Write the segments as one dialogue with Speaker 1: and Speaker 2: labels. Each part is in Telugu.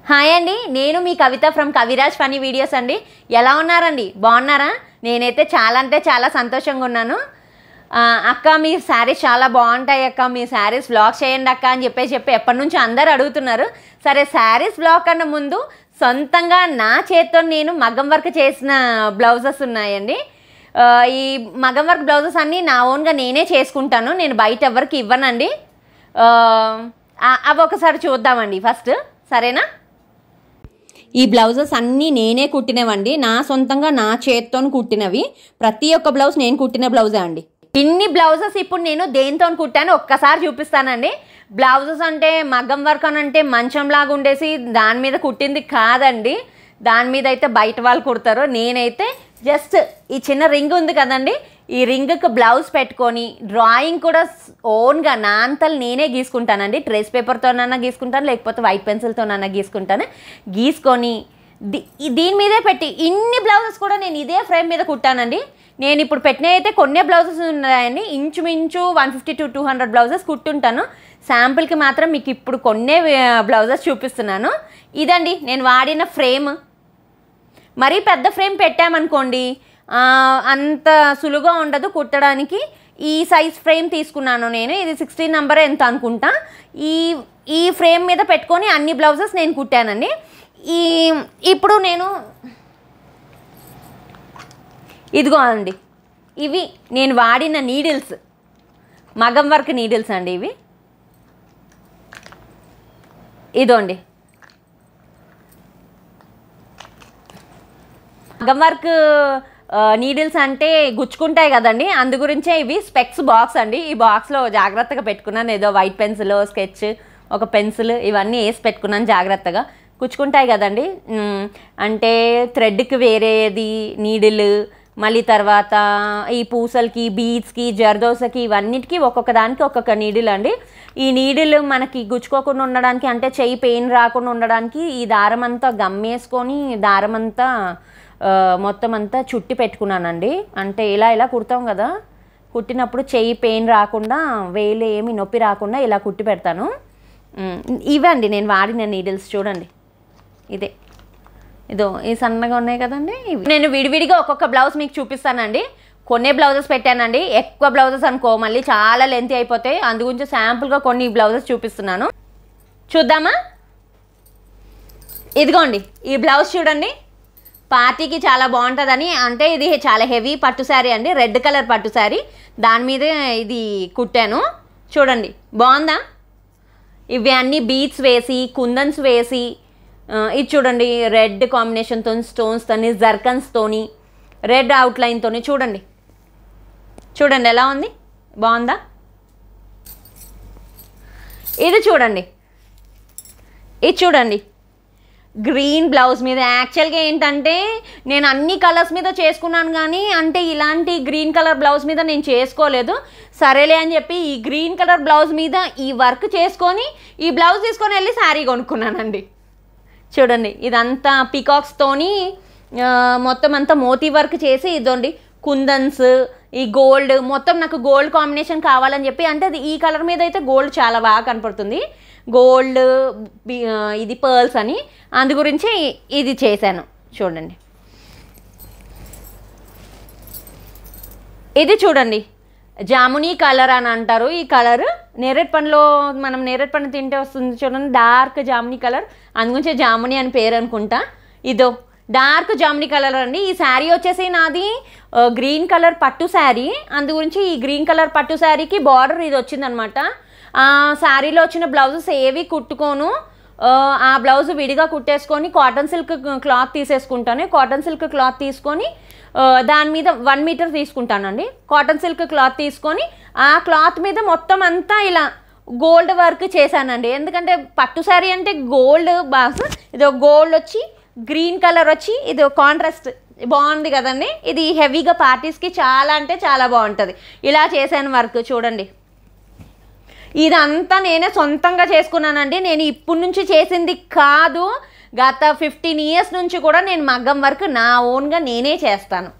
Speaker 1: హాయ్ అండి నేను మీ Kavitha from Kaviraj funny videos అండి ఎలా ఉన్నారండి బాగున్నారా నేనైతే చాలా అంటే చాలా సంతోషంగా ఉన్నాను ఆ, అక్క మీ శారీస్ చాలా బాగుంటాయి అక్క మీ శారీస్ బ్లాగ్ చేయండి అక్క అని చెప్పేసి చెప్పి ఎప్పటి నుంచి అందరు అడుగుతున్నారు సరే శారీస్ బ్లాగ్ కన్నా ముందు సొంతంగా నా చేత్తో నేను మగ్గం వర్క్ చేసిన బ్లౌజెస్ ఉన్నాయండి ఆ, ఈ మగ్గం వర్క్ బ్లౌజెస్ అన్నీ నా ఓన్గా నేనే చేసుకుంటాను నేను బయట ఎవరికి ఇవ్వనండి ఆ, ఆ- అవి ఒకసారి చూద్దామండి ఫస్ట్ సరేనా ఈ బ్లౌజెస్ అన్నీ నేనే కుట్టినవండి నా సొంతంగా నా చేత్తో కుట్టినవి ప్రతి ఒక్క బ్లౌజ్ నేను కుట్టిన బ్లౌజే అండి ఇన్ని బ్లౌజెస్ ఇప్పుడు నేను దేంతో కుట్టాను ఒక్కసారి చూపిస్తానండి బ్లౌజెస్ అంటే మగ్గం వర్క్ అని అంటే మంచంలాగా ఉండేసి దాని మీద కుట్టింది కాదండి దాని మీద అయితే బయట వాళ్ళు కుడతారు నేనైతే జస్ట్ ఈ చిన్న రింగ్ ఉంది కదండి ఈ రింగ్కి బ్లౌజ్ పెట్టుకొని డ్రాయింగ్ కూడా ఓన్గా నా అంతలు నేనే గీసుకుంటానండి ట్రేస్ పేపర్తోనన్నా గీసుకుంటాను లేకపోతే వైట్ పెన్సిల్తోనన్నా గీసుకుంటాను గీసుకొని ది- ఈ- దీని మీదే పెట్టి ఇన్ని బ్లౌజెస్ కూడా నేను ఇదే ఫ్రేమ్ మీద కుట్టానండి నేను ఇప్పుడు పెట్టిన అయితే కొన్నే బ్లౌజెస్ ఉన్నాయండి ఇంచుమించు one fifty to two hundred blouses కుట్టుంటాను శాంపుల్కి మాత్రం మీకు ఇప్పుడు కొన్నే బ్లౌజెస్ చూపిస్తున్నాను ఇదండి నేను వాడిన ఫ్రేమ్ మరీ పెద్ద ఫ్రేమ్ పెట్టామనుకోండి ఆ, అంత సులువుగా ఉండదు కుట్టడానికి ఈ సైజ్ ఫ్రేమ్ తీసుకున్నాను నేను ఇది సిక్స్టీన్ నెంబర్ ఎంత అనుకుంటా ఈ ఈ ఫ్రేమ్ మీద పెట్టుకొని అన్ని బ్లౌజెస్ నేను కుట్టానండి ఈ ఇప్పుడు నేను ఇదిగో అండి ఇవి నేను వాడిన నీడిల్స్ మగం వర్క్ నీడిల్స్ అండి ఇవి ఇదోండి మగం వర్క్ నీడిల్స్ అంటే గుచ్చుకుంటాయి కదండి అందు గురించే ఇవి స్పెక్స్ బాక్స్ అండి ఈ బాక్స్లో జాగ్రత్తగా పెట్టుకున్నాను ఏదో వైట్ పెన్సిల్ స్కెచ్ ఒక పెన్సిల్ ఇవన్నీ వేసి పెట్టుకున్నాను జాగ్రత్తగా గుచ్చుకుంటాయి కదండి మ్, అంటే థ్రెడ్కి వేరేది నీడిల్ మళ్ళీ తర్వాత ఈ పూసలకి బీడ్స్కి జర్దోసకి ఇవన్నిటికీ ఒక్కొక్క దానికి ఒక్కొక్క నీడిల్ అండి ఈ నీడిల్ మనకి గుచ్చుకోకుండా ఉండడానికి అంటే చెయ్యి పెయిన్ రాకుండా ఉండడానికి ఈ దారం అంతా గమ్మేసుకొని దారం అంతా ఆ, మొత్తం అంతా చుట్టి పెట్టుకున్నానండి అంటే ఇలా ఇలా కుడతాం కదా కుట్టినప్పుడు చెయ్యి పెయిన్ రాకుండా వేలు ఏమి నొప్పి రాకుండా ఇలా కుట్టి పెడతాను ఉమ్, ఇవండి నేను వాడిన నీడిల్స్ చూడండి ఇదే ఇదో ఈ సన్నగా ఉన్నాయి కదండి ఇవి నేను విడివిడిగా ఒక్కొక్క బ్లౌజ్ మీకు చూపిస్తానండి కొన్ని బ్లౌజెస్ పెట్టానండి ఎక్కువ బ్లౌజెస్ అనుకో మళ్ళీ చాలా లెంత్ అయిపోతాయి అందు గురించి శాంపుల్గా కొన్ని బ్లౌజెస్ చూపిస్తున్నాను చూద్దామా ఇదిగోండి ఈ బ్లౌజ్ చూడండి పార్టీకి చాలా బాగుంటుందని అంటే ఇది చాలా హెవీ పట్టు శారీ అండి రెడ్ కలర్ పట్టు శారీ దాని మీద ఇది కుట్టాను చూడండి బాగుందా ఇవి అన్ని బీట్స్ వేసి కుందన్స్ వేసి ఆ, ఇది చూడండి రెడ్ కాంబినేషన్తో స్టోన్స్తోని జర్కన్స్తోని రెడ్ అవుట్లైన్తోని చూడండి చూడండి ఎలా ఉంది బాగుందా ఇది చూడండి ఇది చూడండి గ్రీన్ బ్లౌజ్ మీద యాక్చువల్గా ఏంటంటే నేను అన్ని కలర్స్ మీద చేసుకున్నాను కానీ అంటే ఇలాంటి గ్రీన్ కలర్ బ్లౌజ్ మీద నేను చేసుకోలేదు సరేలే అని చెప్పి ఈ గ్రీన్ కలర్ బ్లౌజ్ మీద ఈ వర్క్ చేసుకొని ఈ బ్లౌజ్ తీసుకొని వెళ్ళి శారీ కొనుక్కున్నానండి చూడండి ఇదంతా పికాక్స్తోని మొత్తం అంతా మోతీ వర్క్ చేసి ఇదండి కుందన్స్ ఈ గోల్డ్ మొత్తం నాకు గోల్డ్ కాంబినేషన్ కావాలని చెప్పి అంటే అది ఈ కలర్ మీద అయితే గోల్డ్ చాలా బాగా కనపడుతుంది గోల్డ్ బి- ఆ, ఇది పర్ల్స్ అని అందు గురించి ఇది చేశాను చూడండి ఇది చూడండి జామునీ కలర్ అని అంటారు ఈ కలర్ నేరేడు పండులో మనం నేరేడు పండు తింటే వస్తుంది చూడండి డార్క్ జామునీ కలర్ అందుగురించే జామునీ అని పేరు అనుకుంటా ఇదో డార్క్ జామునీ కలర్ అండి ఈ శారీ వచ్చేసి నాది ఆ, గ్రీన్ కలర్ పట్టు శారీ అందు గురించి ఈ గ్రీన్ కలర్ పట్టు శారీకి బార్డర్ ఇది వచ్చిందనమాట ఆ శారీలో వచ్చిన బ్లౌజెస్ ఏవి కుట్టుకోను ఆ, ఆ బ్లౌజ్ విడిగా కుట్టేసుకొని కాటన్ సిల్క్ క్లాత్ తీసేసుకుంటాను కాటన్ సిల్క్ క్లాత్ తీసుకొని ఆ, దాని మీద వన్ మీటర్ తీసుకుంటానండి కాటన్ సిల్క్ క్లాత్ తీసుకొని ఆ క్లాత్ మీద మొత్తం అంతా ఇలా గోల్డ్ వర్క్ చేశానండి ఎందుకంటే పట్టు శారీ అంటే గోల్డ్ బాస్ ఇది గోల్డ్ వచ్చి గ్రీన్ కలర్ వచ్చి ఇది కాంట్రాస్ట్ బాగుంది కదండి ఇది హెవీగా పార్టీస్కి చాలా అంటే చాలా బాగుంటుంది ఇలా చేశాను వర్క్ చూడండి ఇదంతా నేనే సొంతంగా చేసుకున్నానండి నేను ఇప్పటి నుంచి చేసింది కాదు గత ఫిఫ్టీన్ ఇయర్స్ నుంచి కూడా నేను మగ్గం వర్క్ నా ఓన్గా నేనే చేస్తాను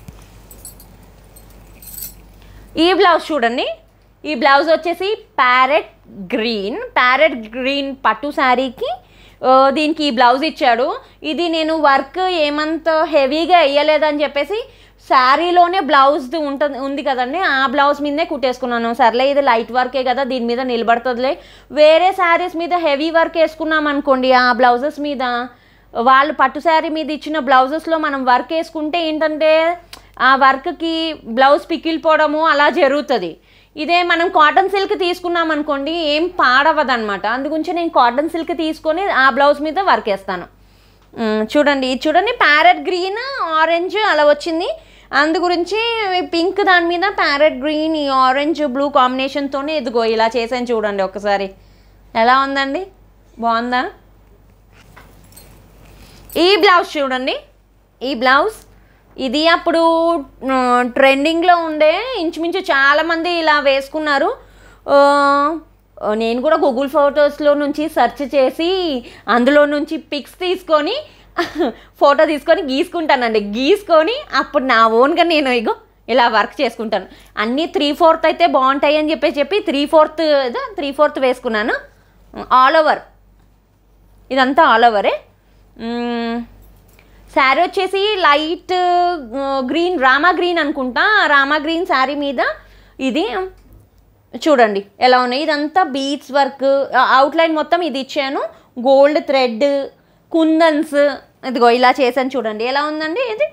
Speaker 1: ఈ బ్లౌజ్ చూడండి ఈ బ్లౌజ్ వచ్చేసి ప్యారెట్ గ్రీన్ ప్యారెట్ గ్రీన్ పట్టు శారీకి ఆ, దీనికి ఈ బ్లౌజ్ ఇచ్చాడు ఇది నేను వర్క్ ఏమంత హెవీగా వేయలేదని చెప్పేసి శారీలోనే బ్లౌజ్ ఉంటుంది ఉంది కదండి ఆ బ్లౌజ్ మీదనే కుట్టేసుకున్నాను సర్లే ఇది లైట్ వర్కే కదా దీని మీద నిలబడుతుందిలే వేరే శారీస్ మీద హెవీ వర్క్ వేసుకున్నాం అనుకోండి ఆ బ్లౌజెస్ మీద వాళ్ళు పట్టు శారీ మీద ఇచ్చిన బ్లౌజెస్లో మనం వర్క్ వేసుకుంటే ఏంటంటే ఆ వర్క్కి బ్లౌజ్ పికిలిపోవడము అలా జరుగుతుంది ఇదే మనం కాటన్ సిల్క్ తీసుకున్నాం అనుకోండి ఏం పాడవదనమాట అందుగురించి నేను కాటన్ సిల్క్ తీసుకొని ఆ బ్లౌజ్ మీద వర్క్ వేస్తాను మ్, చూడండి ఇది చూడండి ప్యారెట్ గ్రీన్ ఆరెంజ్ అలా వచ్చింది అందు గురించి పింక్ దాని మీద ప్యారెట్ గ్రీన్ ఈ ఆరెంజ్ బ్లూ కాంబినేషన్తోనే ఇదిగో ఇలా చేసాను చూడండి ఒకసారి ఎలా ఉందండి బాగుందా ఈ బ్లౌజ్ చూడండి ఈ బ్లౌజ్ ఇది అప్పుడు ఆ, ట్రెండింగ్లో ఉండే ఇంచుమించు చాలామంది ఇలా వేసుకున్నారు ఆ, నేను కూడా గూగుల్ ఫొటోస్లో నుంచి సెర్చ్ చేసి అందులో నుంచి పిక్స్ తీసుకొని ఫోటో తీసుకొని గీసుకుంటానండి గీసుకొని అప్పుడు నా ఓన్గా నేను ఇగో ఇలా వర్క్ చేసుకుంటాను అన్నీ త్రీ ఫోర్త్ అయితే బాగుంటాయి అని చెప్పి చెప్పి త్రీ ఫోర్త్ త్రీ ఫోర్త్ వేసుకున్నాను ఆల్ ఓవర్ ఇదంతా ఆల్ ఓవరే శారీ వచ్చేసి లైట్ గ్రీన్ రామా గ్రీన్ అనుకుంటా రామా గ్రీన్ శారీ మీద ఇది చూడండి ఎలా ఉన్నాయి ఇదంతా బీట్స్ వర్క్ అవుట్లైన్ మొత్తం ఇది ఇచ్చాను గోల్డ్ థ్రెడ్ కుందన్స్ ఇదిగో ఇలా చేశాను చూడండి ఎలా ఉందండి ఇది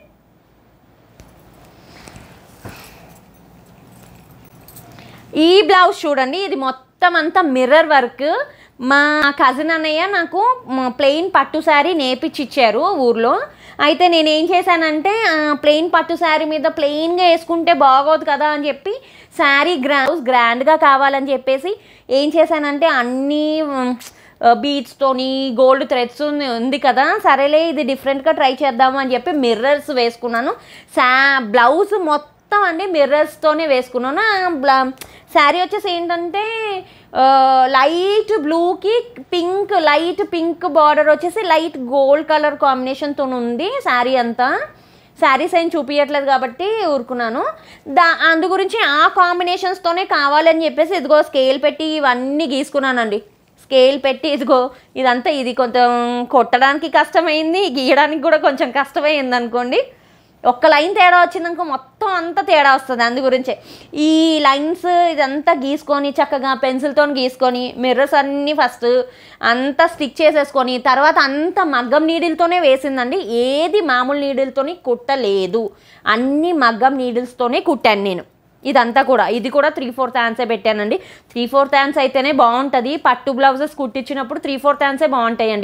Speaker 1: ఈ బ్లౌజ్ చూడండి ఇది మొత్తం అంతా మిర్రర్ వర్క్ మా కజిన్ అన్నయ్య నాకు ప్లెయిన్ పట్టు శారీ నేర్పించి ఇచ్చారు ఊర్లో అయితే నేను ఏం చేశానంటే ప్లెయిన్ పట్టు శారీ మీద ప్లెయిన్గా వేసుకుంటే బాగోదు కదా అని చెప్పి శారీ గ్రాండ్ గ్రాండ్గా కావాలని చెప్పేసి ఏం చేశానంటే అన్నీ బీట్స్తోని గోల్డ్ థ్రెడ్స్ ఉంది కదా సరేలే ఇది డిఫరెంట్గా ట్రై చేద్దాము అని చెప్పి మిర్రర్స్ వేసుకున్నాను శా బ్లౌజ్ మొత్తం అండి మిర్రర్స్తోనే వేసుకున్నాను ఆ బ్ల శారీ వచ్చేసి ఏంటంటే ఆ, లైట్ బ్లూకి పింక్ లైట్ పింక్ బార్డర్ వచ్చేసి లైట్ గోల్డ్ కలర్ కాంబినేషన్తో ఉంది శారీ అంతా శారీస్ ఏం చూపించట్లేదు కాబట్టి ఊరుకున్నాను దా అందు గురించి ఆ కాంబినేషన్స్తోనే కావాలని చెప్పేసి ఇదిగో స్కేల్ పెట్టి ఇవన్నీ గీసుకున్నానండి స్కేల్ పెట్టి ఇదిగో ఇదంతా ఇది కొంచెం కొట్టడానికి కష్టమైంది గీయడానికి కూడా కొంచెం కష్టమైంది అనుకోండి ఒక్క లైన్ తేడా వచ్చిందనుకో మొత్తం అంతా తేడా వస్తుంది అందు గురించే ఈ లైన్స్ ఇదంతా గీసుకొని చక్కగా పెన్సిల్తో గీసుకొని మిర్రర్స్ అన్నీ ఫస్ట్ అంతా స్టిక్ చేసేసుకొని తర్వాత అంత మగ్గం నీడిల్తోనే వేసిందండి ఏది మామూలు నీడిల్తోని కుట్టలేదు అన్ని మగ్గం నీడిల్స్తోనే కుట్టాను నేను ఇదంతా కూడా ఇది కూడా త్రీ ఫోర్త్ హ్యాండ్సే పెట్టానండి త్రీ ఫోర్త్ హ్యాండ్స్ అయితేనే బాగుంటుంది పట్టు బ్లౌజెస్ కుట్టించినప్పుడు త్రీ ఫోర్త్ హ్యాండ్సే బాగుంటాయండి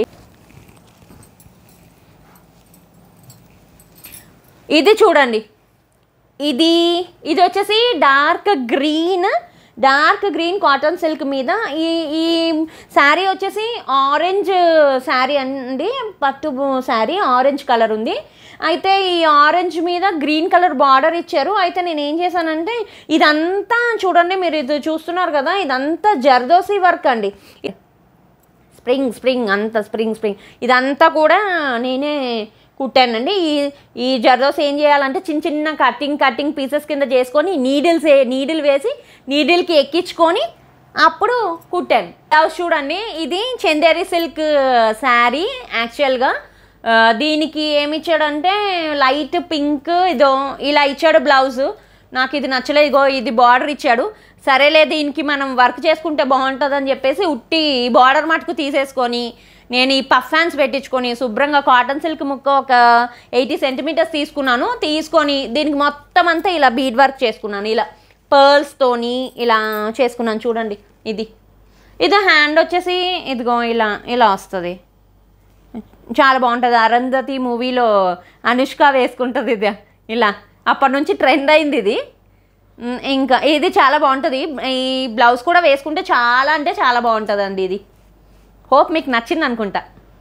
Speaker 1: ఇది చూడండి ఇది ఇది వచ్చేసి dark green dark green cotton silk మీద ఈ ఈ శారీ వచ్చేసి ఆరెంజ్ శారీ అండి పట్టు శారీ ఆరెంజ్ కలర్ ఉంది అయితే ఈ ఆరెంజ్ మీద గ్రీన్ కలర్ బార్డర్ ఇచ్చారు అయితే నేను ఏం చేశానంటే ఇదంతా చూడండి మీరు ఇది చూస్తున్నారు కదా ఇదంతా జర్దోసి వర్క్ అండి స్ప్రింగ్ స్ప్రింగ్ అంత స్ప్రింగ్ స్ప్రింగ్ ఇదంతా కూడా నేనే కుట్టానండి ఈ ఈ జర్దోస్ ఏం చేయాలంటే చిన్న చిన్న కటింగ్ కటింగ్ పీసెస్ కింద చేసుకొని నీడిల్స్ నీడిల్ వేసి నీడిల్కి ఎక్కించుకొని అప్పుడు కుట్టాను బ్లౌజ్ చూడండి ఇది చందేరి సిల్క్ శారీ యాక్చువల్గా ఆ, దీనికి ఏమి ఇచ్చాడంటే లైట్ పింక్ ఇదో ఇలా ఇచ్చాడు బ్లౌజ్ నాకు ఇది నచ్చలేదు ఇగో ఇది బార్డర్ ఇచ్చాడు సరేలే దీనికి మనం వర్క్ చేసుకుంటే బాగుంటుందని చెప్పేసి ఉట్టి బార్డర్ మటుకు తీసేసుకొని నేను ఈ పఫ్ హ్యాండ్స్ పెట్టించుకొని శుభ్రంగా కాటన్ సిల్క్ ముక్క ఒక ఎయిటీ సెంటీమీటర్స్ తీసుకున్నాను తీసుకొని దీనికి మొత్తం అంతా ఇలా బీడ్ వర్క్ చేసుకున్నాను ఇలా పర్ల్స్తోని ఇలా చేసుకున్నాను చూడండి ఇది ఇది హ్యాండ్ వచ్చేసి ఇదిగో ఇలా ఇలా వస్తుంది చాలా బాగుంటుంది అరుంధతి మూవీలో అనుష్క వేసుకుంటుంది ఇది ఇలా అప్పటి నుంచి ట్రెండ్ అయింది ఇది ఉమ్, ఇంకా ఇది చాలా బాగుంటుంది ఈ బ్లౌజ్ కూడా వేసుకుంటే చాలా అంటే చాలా బాగుంటుంది అండి ఇది హోప్ మీకు నచ్చింది అనుకుంటా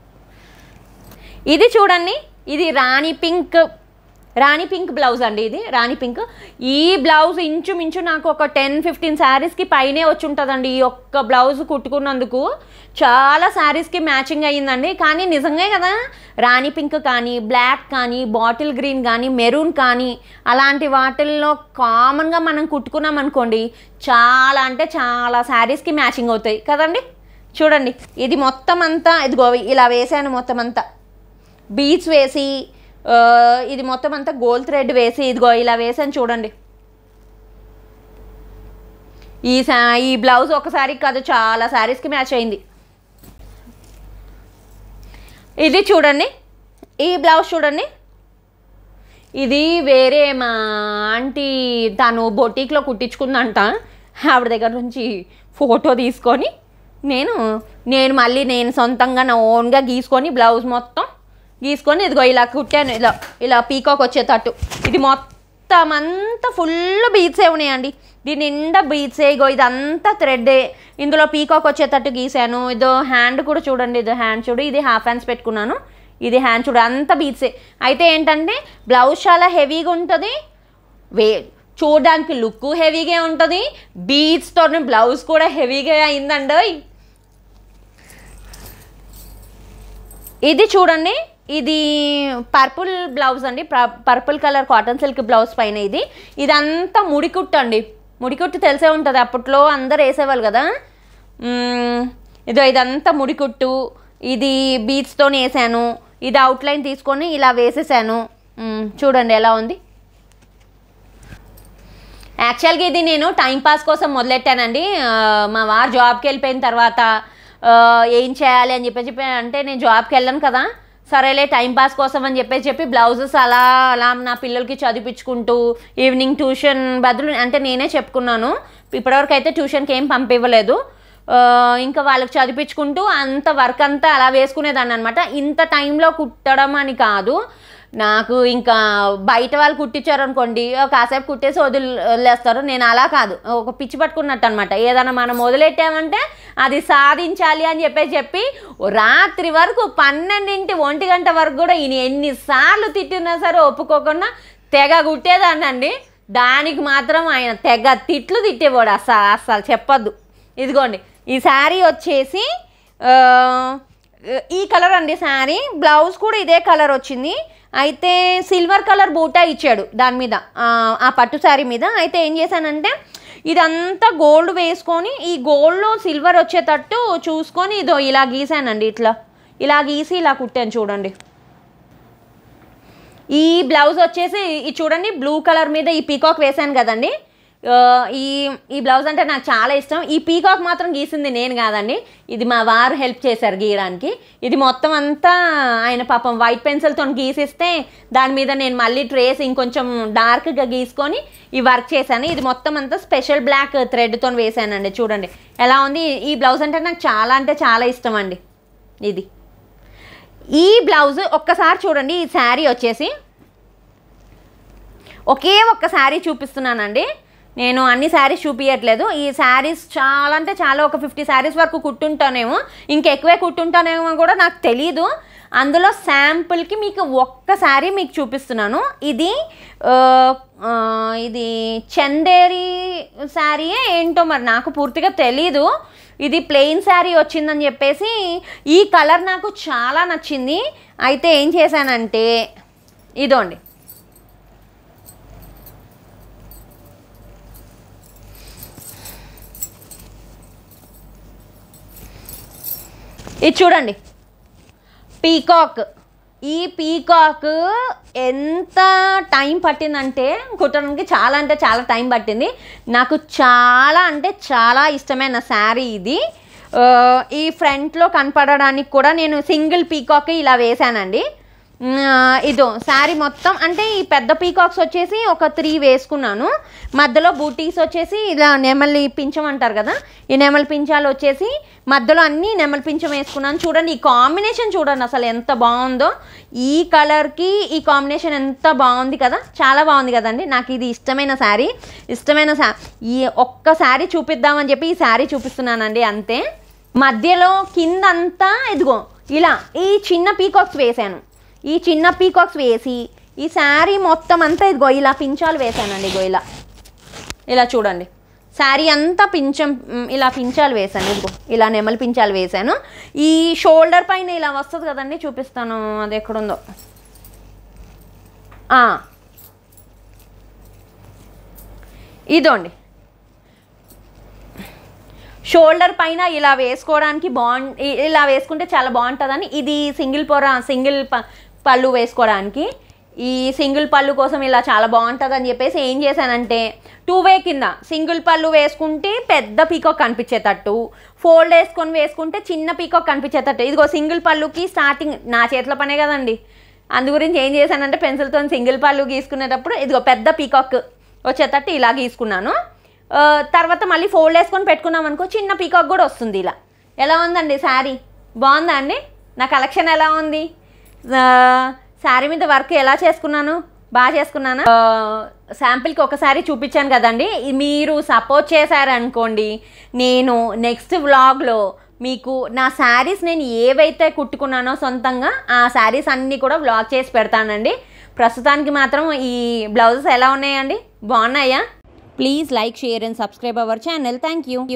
Speaker 1: ఇది చూడండి ఇది రాణి పింక్ రాణి పింక్ బ్లౌజ్ అండి ఇది రాణి పింక్ ఈ బ్లౌజ్ ఇంచుమించు నాకు ఒక టెన్ ఫిఫ్టీన్ శారీస్కి పైనే వచ్చి ఉంటుందండి ఈ ఒక్క బ్లౌజ్ కుట్టుకున్నందుకు చాలా శారీస్కి మ్యాచింగ్ అయ్యిందండి కానీ నిజంగా కదా రాణి పింక్ కానీ బ్లాక్ కానీ బాటిల్ గ్రీన్ కానీ మెరూన్ కానీ అలాంటి వాటిల్లో కామన్గా మనం కుట్టుకున్నాం అనుకోండి చాలా అంటే చాలా శారీస్కి మ్యాచింగ్ అవుతాయి కదండి చూడండి ఇది మొత్తం అంతా ఇదిగో ఇలా వేసాను మొత్తం అంతా బీట్స్ వేసి ఆ, ఇది మొత్తం అంతా గోల్డ్ థ్రెడ్ వేసి ఇదిగో ఇలా వేసాను చూడండి ఈ సా ఈ బ్లౌజ్ ఒకసారి కాదు చాలా శారీస్కి మ్యాచ్ అయింది ఇది చూడండి ఈ బ్లౌజ్ చూడండి ఇది వేరే మా ఆంటీ తను బొటీక్లో కుట్టించుకుందంట ఆవిడ దగ్గర నుంచి ఫోటో తీసుకొని నేను నేను మళ్ళీ నేను సొంతంగా నా ఓన్గా గీసుకొని బ్లౌజ్ మొత్తం గీసుకొని ఇదిగో ఇలా కుట్టాను ఇలా ఇలా పీకాక్ వచ్చేటట్టు ఇది మొత్తం అంతా ఫుల్ బీట్సే ఉన్నాయండి దీని నిండా బీట్సే ఇగో ఇదంతా థ్రెడ్డే ఇందులో పీకాక్ వచ్చేటట్టు గీసాను ఇదో హ్యాండ్ కూడా చూడండి ఇదో హ్యాండ్ చూడు ఇది హాఫ్ హ్యాండ్స్ పెట్టుకున్నాను ఇది హ్యాండ్ చూడు అంత బీట్సే అయితే ఏంటంటే బ్లౌజ్ చాలా హెవీగా ఉంటుంది వే చూడడానికి లుక్ హెవీగా ఉంటుంది బీట్స్తో బ్లౌజ్ కూడా హెవీగా అయిందండి ఇది చూడండి ఇది పర్పుల్ బ్లౌజ్ అండి purple colour cotton silk blouse పైన ఇది ఇదంతా ముడికుట్టు అండి ముడికుట్టు తెలిసే ఉంటుంది అప్పట్లో అందరు వేసేవాళ్ళు కదా మ్మ్, ఇదో ఇదంతా ముడికుట్టు ఇది బీచ్తో వేసాను ఇది అవుట్లైన్ తీసుకొని ఇలా వేసేసాను మ్మ్, చూడండి ఎలా ఉంది యాక్చువల్గా ఇది నేను టైం పాస్ కోసం మొదలెట్టానండి ఆ, మా వారు జాబ్కి వెళ్ళిపోయిన తర్వాత ఆ, ఏం చేయాలి అని చెప్పి చెప్పి అంటే నేను జాబ్కి వెళ్ళను కదా సరేలే టైం పాస్ కోసం అని చెప్పేసి చెప్పి బ్లౌజెస్ అలా అలా నా పిల్లలకి చదివించుకుంటూ ఈవినింగ్ ట్యూషన్ బదులు అంటే నేనే చెప్పుకున్నాను ఇప్పటివరకు అయితే ట్యూషన్కి ఏం పంపివ్వలేదు ఆ, ఇంకా వాళ్ళకి చదివించుకుంటూ అంత వర్క్ అంతా అలా వేసుకునేదాన్ని అనమాట ఇంత టైంలో కుట్టడం అని కాదు నాకు ఇంకా బయట వాళ్ళు కుట్టించారు అనుకోండి "ఓ, కాసేపు కుట్టేసి వదిలి వదిలేస్తారు నేను అలా కాదు ఒక పిచ్చి పట్టుకున్నట్టు అనమాట ఏదైనా మనం మొదలెట్టామంటే అది సాధించాలి అని చెప్పేసి చెప్పి ఓ రాత్రి వరకు పన్నెండింటి ఒంటి గంట వరకు కూడా ఈయన ఎన్నిసార్లు తిట్టినా సరే ఒప్పుకోకుండా తెగ కుట్టేదాన్నండి దానికి మాత్రం ఆయన తెగ తిట్లు తిట్టేవాడు అసలు అసలు చెప్పొద్దు ఇదిగోండి ఈ శారీ వచ్చేసి ఆ, ఈ కలర్ అండి శారీ బ్లౌజ్ కూడా ఇదే కలర్ వచ్చింది అయితే సిల్వర్ కలర్ బూటా ఇచ్చాడు దాని మీద ఆ, ఆ పట్టు శారీ మీద అయితే ఏం చేశానంటే ఇదంతా గోల్డ్ వేసుకొని ఈ గోల్డ్లో సిల్వర్ వచ్చేటట్టు చూసుకొని ఇదో ఇలా గీసానండి ఇట్లా ఇలా గీసి ఇలా కుట్టాను చూడండి ఈ బ్లౌజ్ వచ్చేసి ఇది చూడండి బ్లూ కలర్ మీద ఈ పీకాక్ వేసాను కదండి ఆ, ఈ ఈ బ్లౌజ్ అంటే నాకు చాలా ఇష్టం ఈ పీకాక్ మాత్రం గీసింది నేను కాదండి ఇది మా వారు హెల్ప్ చేశారు గీయడానికి ఇది మొత్తం అంతా ఆయన పాపం వైట్ పెన్సిల్తో గీసిస్తే దాని మీద నేను మళ్ళీ ట్రేస్ ఇంకొంచెం డార్క్గా గీసుకొని ఈ వర్క్ చేశాను ఇది మొత్తం అంతా స్పెషల్ బ్లాక్ థ్రెడ్తో వేసానండి చూడండి ఎలా ఉంది ఈ బ్లౌజ్ అంటే నాకు చాలా అంటే చాలా ఇష్టం అండి ఇది ఈ బ్లౌజ్ ఒక్కసారి చూడండి ఈ శారీ వచ్చేసి ఒకే ఒక్క శారీ చూపిస్తున్నానండి నేను అన్ని శారీస్ చూపించట్లేదు ఈ శారీస్ చాలా అంటే చాలా ఒక ఫిఫ్టీ శారీస్ వరకు కుట్టుంటానేమో ఇంకెక్కువే కుట్టుంటానేమో కూడా నాకు తెలీదు అందులో శాంపుల్కి మీకు ఒక్క శారీ మీకు చూపిస్తున్నాను ఇది ఆ, ఆ, ఇది చందేరి శారీయే ఏంటో మరి నాకు పూర్తిగా తెలీదు ఇది ప్లెయిన్ శారీ వచ్చిందని చెప్పేసి ఈ కలర్ నాకు చాలా నచ్చింది అయితే ఏం చేశానంటే ఇదోండి ఇది చూడండి పీకాక్ ఈ పీకాక్ ఎంత టైం పట్టిందంటే కుట్టడానికి చాలా అంటే చాలా టైం పట్టింది నాకు చాలా అంటే చాలా ఇష్టమైన శారీ ఇది ఆ, ఈ ఫ్రంట్లో కనపడడానికి కూడా నేను సింగిల్ పీకాక్ ఇలా వేసానండి ఉమ్, ఆ, ఇదో శారీ మొత్తం అంటే ఈ పెద్ద పీకాక్స్ వచ్చేసి ఒక త్రీ వేసుకున్నాను మధ్యలో బూటీస్ వచ్చేసి ఇలా నెమలి పించం అంటారు కదా ఈ నెమలి పించాలు వచ్చేసి మధ్యలో అన్ని నెమలి పించం వేసుకున్నాను చూడండి ఈ కాంబినేషన్ చూడండి అసలు ఎంత బాగుందో ఈ కలర్కి ఈ కాంబినేషన్ ఎంత బాగుంది కదా చాలా బాగుంది కదండి నాకు ఇది ఇష్టమైన శారీ ఇష్టమైన శా ఈ ఒక్క శారీ చూపిద్దామని చెప్పి ఈ శారీ చూపిస్తున్నానండి అంతే మధ్యలో కిందంతా ఇదిగో ఇలా ఈ చిన్న పీకాక్స్ వేసాను ఈ చిన్న పీకాక్స్ వేసి ఈ శారీ మొత్తం అంతా ఇదిగో ఇలా పించాలు వేసానండి ఇగో ఇలా ఇలా చూడండి శారీ అంతా పించం మ్, ఇలా పించాలు వేసాను ఇదిగో ఇలా నెమలి పించాలు వేసాను ఈ షోల్డర్ పైన ఇలా వస్తుంది కదండి చూపిస్తాను అది ఎక్కడుందో ఆ. ఇదోండి షోల్డర్ పైన ఇలా వేసుకోవడానికి బాగుం ఇ- ఇలా వేసుకుంటే చాలా బాగుంటుందని ఇది సింగిల్ పొర సింగిల్ ప- పళ్ళు వేసుకోవడానికి ఈ సింగిల్ పళ్ళు కోసం ఇలా చాలా బాగుంటుంది అని చెప్పేసి ఏం చేశానంటే టూ వే కింద సింగిల్ పళ్ళు వేసుకుంటే పెద్ద పీకాక్ కనిపించేటట్టు ఫోల్డ్ వేసుకొని వేసుకుంటే చిన్న పీకాక్ కనిపించేటట్టు ఇదిగో సింగిల్ పళ్ళుకి స్టార్టింగ్ నా చేతిలో పనే కదండి అందు గురించి ఏం చేశానంటే పెన్సిల్తో సింగిల్ పళ్ళు గీసుకునేటప్పుడు ఇదిగో పెద్ద పీకాక్ వచ్చేటట్టు ఇలా గీసుకున్నాను ఆ, తర్వాత మళ్ళీ ఫోల్డ్ వేసుకొని పెట్టుకున్నాం అనుకో చిన్న పీకాక్ కూడా వస్తుంది ఇలా ఎలా ఉందండి శారీ బాగుందా అండి నా కలెక్షన్ ఎలా ఉంది ఆ, శారీ మీద వర్క్ ఎలా చేసుకున్నాను బాగా చేసుకున్నాను శాంపిల్కి ఒకసారి చూపించాను కదండి మీరు సపోర్ట్ చేశారనుకోండి నేను నెక్స్ట్ వ్లాగ్లో మీకు నా శారీస్ నేను ఏవైతే కుట్టుకున్నానో సొంతంగా ఆ శారీస్ అన్నీ కూడా వ్లాగ్ చేసి పెడతానండి ప్రస్తుతానికి మాత్రం ఈ బ్లౌజెస్ ఎలా ఉన్నాయండి బాగున్నాయా please like share and subscribe our channel thank you